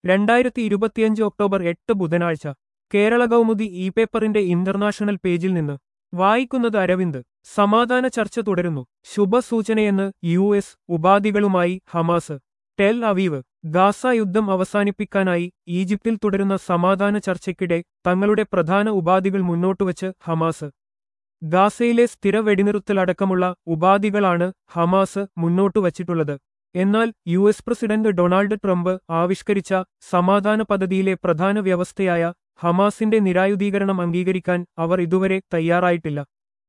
രണ്ടായിരത്തി ഇരുപത്തിയഞ്ച് ഒക്ടോബർ എട്ട് ബുധനാഴ്ച കേരള കൗമുദി ഇ പേപ്പറിന്റെ ഇന്റർനാഷണൽ പേജിൽ നിന്ന് വായിക്കുന്നത് അരവിന്ദ് സമാധാന ചർച്ച തുടരുന്നു ശുഭസൂചനയെന്ന് യു എസ് ഉപാധികളുമായി ഹമാസ് ടെൽ അവീവ് ഗാസ യുദ്ധം അവസാനിപ്പിക്കാനായി ഈജിപ്തിൽ തുടരുന്ന സമാധാന ചർച്ചയ്ക്കിടെ തങ്ങളുടെ പ്രധാന ഉപാധികൾ മുന്നോട്ടുവച്ച് ഹമാസ് ഗാസയിലെ സ്ഥിര വെടിനിറുത്തലടക്കമുള്ള ഉപാധികളാണ് ഹമാസ് മുന്നോട്ടുവച്ചിട്ടുള്ളത് എന്നാൽ U S president Donald Trump ആവിഷ്കരിച്ച സമാധാന പദ്ധതിയിലെ പ്രധാന വ്യവസ്ഥയായ ഹമാസിന്റെ നിരായുധീകരണം അംഗീകരിക്കാൻ അവർ ഇതുവരെ തയ്യാറായിട്ടില്ല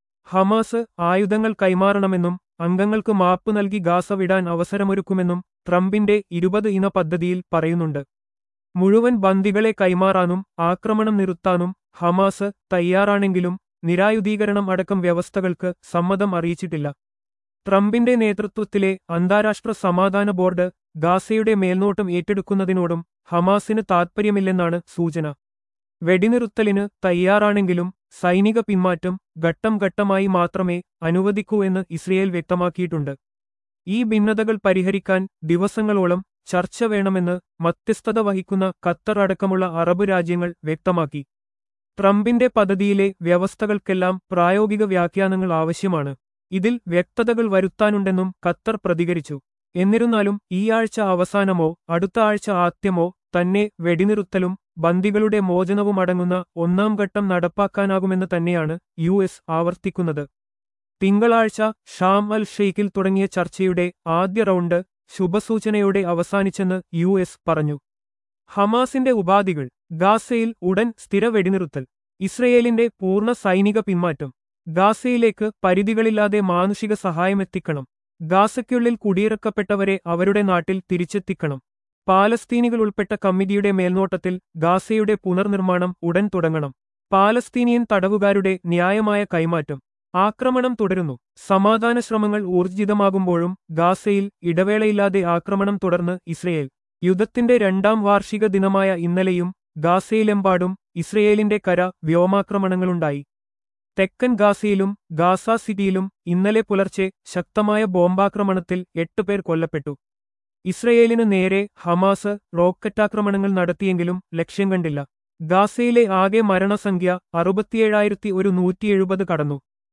ഹമാസ് ആയുധങ്ങൾ കൈമാറണമെന്നും അംഗങ്ങൾക്ക് മാപ്പ് നൽകി ഗാസ വിടാൻ അവസരമൊരുക്കുമെന്നും ട്രംപിന്റെ ഇരുപത് ഇന പദ്ധതിയിൽ പറയുന്നുണ്ട് മുഴുവൻ ബന്ദികളെ കൈമാറാനും ആക്രമണം നിർത്താനും ഹമാസ് തയ്യാറാണെങ്കിലും നിരായുധീകരണം അടക്കം വ്യവസ്ഥകൾക്ക് സമ്മതം അറിയിച്ചിട്ടില്ല ട്രംപിന്റെ നേതൃത്വത്തിലെ അന്താരാഷ്ട്ര സമാധാന ബോർഡ് ഗാസയുടെ മേൽനോട്ടം ഏറ്റെടുക്കുന്നതിനോടും ഹമാസിന് താൽപ്പര്യമില്ലെന്നാണ് സൂചന വെടിനിറുത്തലിന് തയ്യാറാണെങ്കിലും സൈനിക പിന്മാറ്റം ഘട്ടം ഘട്ടമായി മാത്രമേ അനുവദിക്കൂ എന്ന് ഇസ്രയേൽ വ്യക്തമാക്കിയിട്ടുണ്ട് ഈ ഭിന്നതകൾ പരിഹരിക്കാൻ ദിവസങ്ങളോളം ചർച്ച വേണമെന്ന് മധ്യസ്ഥത വഹിക്കുന്ന ഖത്തർ അടക്കമുള്ള അറബ് രാജ്യങ്ങൾ വ്യക്തമാക്കി ട്രംപിന്റെ പദ്ധതിയിലെ വ്യവസ്ഥകൾക്കെല്ലാം പ്രായോഗിക വ്യാഖ്യാനങ്ങൾ ആവശ്യമാണ് ഇതിൽ വ്യക്തതകൾ വരുത്താനുണ്ടെന്നും ഖത്തർ പ്രതികരിച്ചു എന്നിരുന്നാലും ഈ ആഴ്ച അവസാനമോ അടുത്ത ആഴ്ച ആദ്യമോ തന്നെ വെടിനിറുത്തലും ബന്ദികളുടെ മോചനവും അടങ്ങുന്ന ഒന്നാം ഘട്ടം നടപ്പാക്കാനാകുമെന്ന് തന്നെയാണ് യു എസ് ആവർത്തിക്കുന്നത് തിങ്കളാഴ്ച ഷാം അൽ ഷെയ്ഖിൽ തുടങ്ങിയ ചർച്ചയുടെ ആദ്യ റൗണ്ട് ശുഭസൂചനയോടെ അവസാനിച്ചെന്ന് യു എസ് പറഞ്ഞു ഹമാസിന്റെ ഉപാധികൾ ഗാസയിൽ ഉടൻ സ്ഥിര വെടിനിറുത്തൽ ഇസ്രയേലിന്റെ പൂർണ്ണ സൈനിക പിന്മാറ്റം ഗാസയിലേക്ക് പരിധികളില്ലാതെ മാനുഷിക സഹായമെത്തിക്കണം ഗാസയ്ക്കുള്ളിൽ കുടിയിറക്കപ്പെട്ടവരെ അവരുടെ നാട്ടിൽ തിരിച്ചെത്തിക്കണം പാലസ്തീനികൾ ഉൾപ്പെട്ട കമ്മിറ്റിയുടെ മേൽനോട്ടത്തിൽ ഗാസയുടെ പുനർനിർമ്മാണം ഉടൻ തുടങ്ങണം പാലസ്തീനിയൻ തടവുകാരുടെ ന്യായമായ കൈമാറ്റം ആക്രമണം തുടരുന്നു സമാധാന ശ്രമങ്ങൾ ഊർജിതമാകുമ്പോഴും ഗാസയിൽ ഇടവേളയില്ലാതെ ആക്രമണം തുടർന്ന് ഇസ്രയേൽ യുദ്ധത്തിന്റെ രണ്ടാം വാർഷിക ദിനമായ ഇന്നലെയും ഗാസയിലെമ്പാടും ഇസ്രയേലിന്റെ കര വ്യോമാക്രമണങ്ങളുണ്ടായി തെക്കൻ ഗാസയിലും ഗാസ സിറ്റിയിലും ഇന്നലെ പുലർച്ചെ ശക്തമായ ബോംബാക്രമണത്തിൽ എട്ടുപേർ കൊല്ലപ്പെട്ടു ഇസ്രയേലിന് നേരെ ഹമാസ് റോക്കറ്റാക്രമണങ്ങൾ നടത്തിയെങ്കിലും ലക്ഷ്യം കണ്ടില്ല ഗാസയിലെ ആകെ മരണസംഖ്യ അറുപത്തിയേഴായിരത്തി ഒരു നൂറ്റിയെഴുപത് കടന്നു